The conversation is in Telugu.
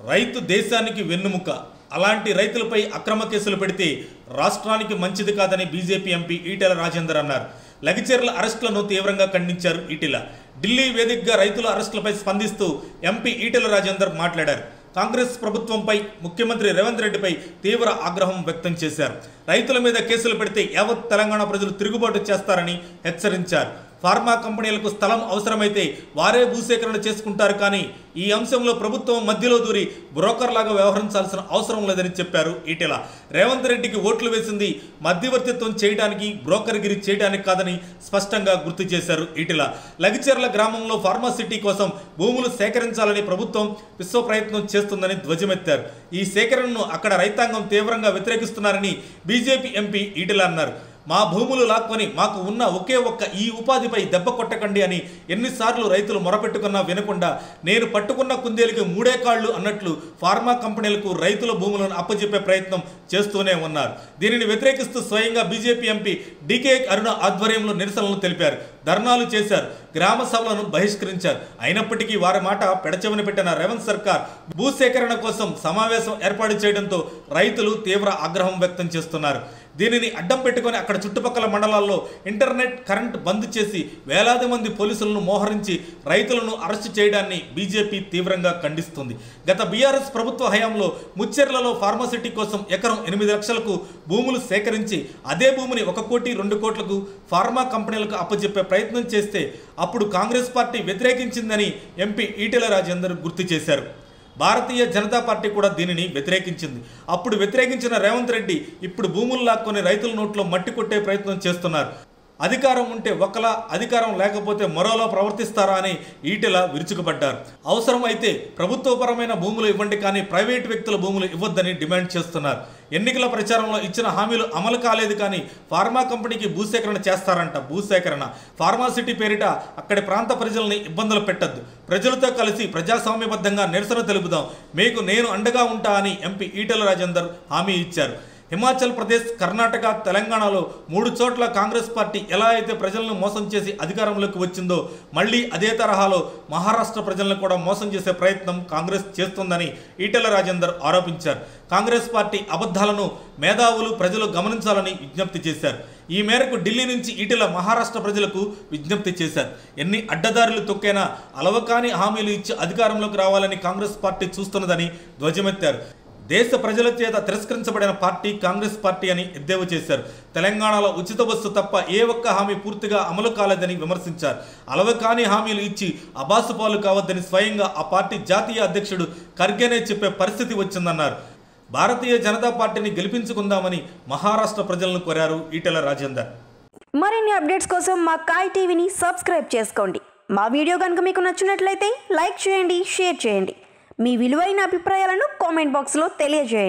రైతు దేశానికి వెన్నుముక అలాంటి రైతులపై అక్రమ కేసులు పెడితే రాష్ట్రానికి మంచిది కాదని బీజేపీ ఎంపీ ఈటెల రాజేందర్ అన్నారు లగిచెర్ల అరెస్టులను తీవ్రంగా ఖండించారు ఈటెల ఢిల్లీ వేదికగా రైతుల అరెస్టులపై స్పందిస్తూ ఎంపీ ఈటెల రాజేందర్ మాట్లాడారు కాంగ్రెస్ ప్రభుత్వంపై ముఖ్యమంత్రి రేవంత్ రెడ్డిపై తీవ్ర ఆగ్రహం వ్యక్తం చేశారు రైతుల మీద కేసులు పెడితే యావత్ తెలంగాణ ప్రజలు తిరుగుబాటు చేస్తారని హెచ్చరించారు ఫార్మా కంపెనీలకు స్థలం అవసరమైతే వారే భూసేకరణ చేసుకుంటారు కానీ ఈ అంశంలో ప్రభుత్వం మధ్యలో దూరి బ్రోకర్ లాగా వ్యవహరించాల్సిన అవసరం లేదని చెప్పారు ఈటెల రేవంత్ రెడ్డికి ఓట్లు వేసింది మధ్యవర్తిత్వం చేయడానికి బ్రోకర్గిరి చేయడానికి కాదని స్పష్టంగా గుర్తు చేశారు ఈటెల లగిచెర్ల గ్రామంలో ఫార్మాసిటీ కోసం భూములు సేకరించాలని ప్రభుత్వం విశ్వ ప్రయత్నం చేస్తుందని ధ్వజమెత్తారు ఈ సేకరణను అక్కడ రైతాంగం తీవ్రంగా వ్యతిరేకిస్తున్నారని బీజేపీ ఎంపీ ఈటెల అన్నారు మా భూములు లాక్కొని మాకు ఉన్న ఒకే ఒక్క ఈ ఉపాధిపై దెబ్బ కొట్టకండి అని ఎన్నిసార్లు రైతులు మొరపెట్టుకున్నా వినకుండా నేను పట్టుకున్న కుందేలుకి మూడే కాళ్ళు అన్నట్లు ఫార్మా కంపెనీలకు రైతుల భూములను అప్పజెప్పే ప్రయత్నం చేస్తూనే ఉన్నారు దీనిని వ్యతిరేకిస్తూ స్వయంగా బీజేపీ ఎంపీ డీకే అరుణ ఆధ్వర్యంలో నిరసనలు తెలిపారు ధర్నాలు చేశారు గ్రామ సభలను బహిష్కరించారు అయినప్పటికీ వారి మాట పెడచెవిన పెట్టిన రేవంత్ సర్కార్ భూసేకరణ కోసం సమావేశం ఏర్పాటు చేయడంతో రైతులు తీవ్ర ఆగ్రహం వ్యక్తం చేస్తున్నారు దీనిని అడ్డం పెట్టుకొని అక్కడ చుట్టుపక్కల మండలాల్లో ఇంటర్నెట్ కరెంట్ బంద్ చేసి వేలాది మంది పోలీసులను మోహరించి రైతులను అరెస్టు చేయడాన్ని బీజేపీ తీవ్రంగా ఖండిస్తుంది గత బీఆర్ఎస్ ప్రభుత్వ హయాంలో ముచ్చెర్లలో ఫార్మాసిటీ కోసం ఎకరం ఎనిమిది లక్షలకు భూములు సేకరించి అదే భూమిని ఒక కోటి రెండు కోట్లకు ఫార్మా కంపెనీలకు అప్పచెప్పే ప్రయత్నం చేస్తే అప్పుడు కాంగ్రెస్ పార్టీ వ్యతిరేకించిందని ఎంపీ ఈటెల రాజేందర్ గుర్తు చేశారు భారతీయ జనతా పార్టీ కూడా దీనిని వ్యతిరేకించింది అప్పుడు వ్యతిరేకించిన రేవంత్ రెడ్డి ఇప్పుడు భూములు లాక్కొని రైతుల నోట్లో మట్టి కొట్టే ప్రయత్నం చేస్తున్నారు అధికారం ఉంటే ఒకలా అధికారం లేకపోతే మరోలా ప్రవర్తిస్తారా అని ఈటెల విరుచుకుపడ్డారు అవసరం అయితే ప్రభుత్వపరమైన భూములు ఇవ్వండి కానీ ప్రైవేట్ వ్యక్తుల భూములు ఇవ్వద్దని డిమాండ్ చేస్తున్నారు ఎన్నికల ప్రచారంలో ఇచ్చిన హామీలు అమలు కాలేదు కానీ ఫార్మా కంపెనీకి భూసేకరణ చేస్తారంట భూసేకరణ ఫార్మాసిటీ పేరిట అక్కడి ప్రాంత ప్రజల్ని ఇబ్బందులు పెట్టద్దు ప్రజలతో కలిసి ప్రజాస్వామ్యబద్ధంగా నిరసన తెలుపుదాం మీకు నేను అండగా ఉంటా అని ఎంపీ ఈటెల రాజేందర్ హామీ ఇచ్చారు హిమాచల్ ప్రదేశ్ కర్ణాటక తెలంగాణలో మూడు చోట్ల కాంగ్రెస్ పార్టీ ఎలా అయితే ప్రజలను మోసం చేసి అధికారంలోకి వచ్చిందో మళ్ళీ అదే తరహాలో మహారాష్ట్ర ప్రజలను కూడా మోసం చేసే ప్రయత్నం కాంగ్రెస్ చేస్తుందని ఈటెల రాజేందర్ ఆరోపించారు కాంగ్రెస్ పార్టీ అబద్ధాలను మేధావులు ప్రజలు గమనించాలని విజ్ఞప్తి చేశారు ఈ మేరకు ఢిల్లీ నుంచి ఈటెల మహారాష్ట్ర ప్రజలకు విజ్ఞప్తి చేశారు ఎన్ని అడ్డదారులు తొక్కైనా అలవకాని హామీలు ఇచ్చి అధికారంలోకి రావాలని కాంగ్రెస్ పార్టీ చూస్తున్నదని ధ్వజమెత్తారు దేశ ప్రజల చేత తిరస్కరించబడిన పార్టీ కాంగ్రెస్ పార్టీ అని ఎద్దేవా చేశారు తెలంగాణలో ఉచిత బస్సు తప్ప ఏ ఒక్క హామీ పూర్తిగా అమలు కాలేదని విమర్శించారు అలవకాని హామీలు ఇచ్చి అబాసు పాలు కావద్దని స్వయంగా ఆ పార్టీ జాతీయ అధ్యక్షుడు ఖర్గేనే చెప్పే పరిస్థితి వచ్చిందన్నారు భారతీయ జనతా పార్టీని గెలిపించుకుందామని మహారాష్ట్ర ప్రజలను కోరారు ఈటెల రాజేందర్ మరిన్ని అప్డేట్స్ కోసం మా కాయ్ టీవీని సబ్స్క్రైబ్ చేసుకోండి మా వీడియో కనుక మీకు నచ్చినట్లయితే లైక్ చేయండి షేర్ చేయండి మీ విలువైన అభిప్రాయాలను కామెంట్ బాక్స్లో తెలియజేయండి